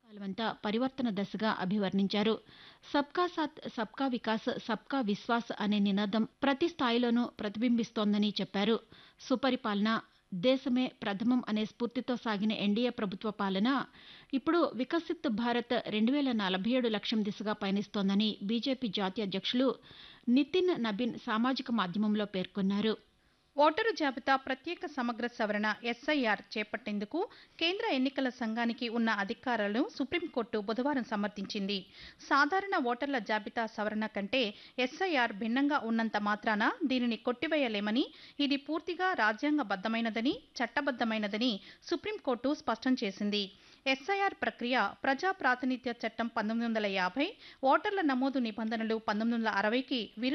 కాలమంతా పరివర్తన దశగా అభివర్ణించారు సబ్కా సాత్ సబ్కా వికాస్ సబ్కా విశ్వాస్ అనే నినాదం ప్రతి స్థాయిలోనూ ప్రతిబింబిస్తోందని చెప్పారు సుపరిపాలన దేశమే ప్రథమం అనే స్ఫూర్తితో సాగిన ఎన్డీఏ ప్రభుత్వ పాలన ఇప్పుడు వికసిత్ భారత్ రెండు వేల నలభై ఏడు లక్ష్యం దిశగా పయనిస్తోందని బీజేపీ జాతీయ అధ్యక్షులు నితిన్ నబీన్ సామాజిక మాధ్యమంలో పేర్కొన్నారు ఓటరు జాబితా ప్రత్యేక సమగ్ర సవరణ ఎస్ఐఆర్ చేపట్టేందుకు కేంద్ర ఎన్నికల సంఘానికి ఉన్న అధికారాలను సుప్రీంకోర్టు బుధవారం సమర్థించింది సాధారణ ఓటర్ల జాబితా సవరణ కంటే ఎస్ఐఆర్ భిన్నంగా ఉన్నంత మాత్రాన దీనిని కొట్టివేయలేమని ఇది పూర్తిగా రాజ్యాంగబద్ధమైనదని చట్టబద్ధమైనదని సుప్రీంకోర్టు స్పష్టం చేసింది ఎస్ఐఆర్ ప్రక్రియ ప్రజా ప్రాతినిధ్య చట్టం పంతొమ్మిది వందల యాభై ఓటర్ల నమోదు నిబంధనలు పంతొమ్మిది వందల అరవైకి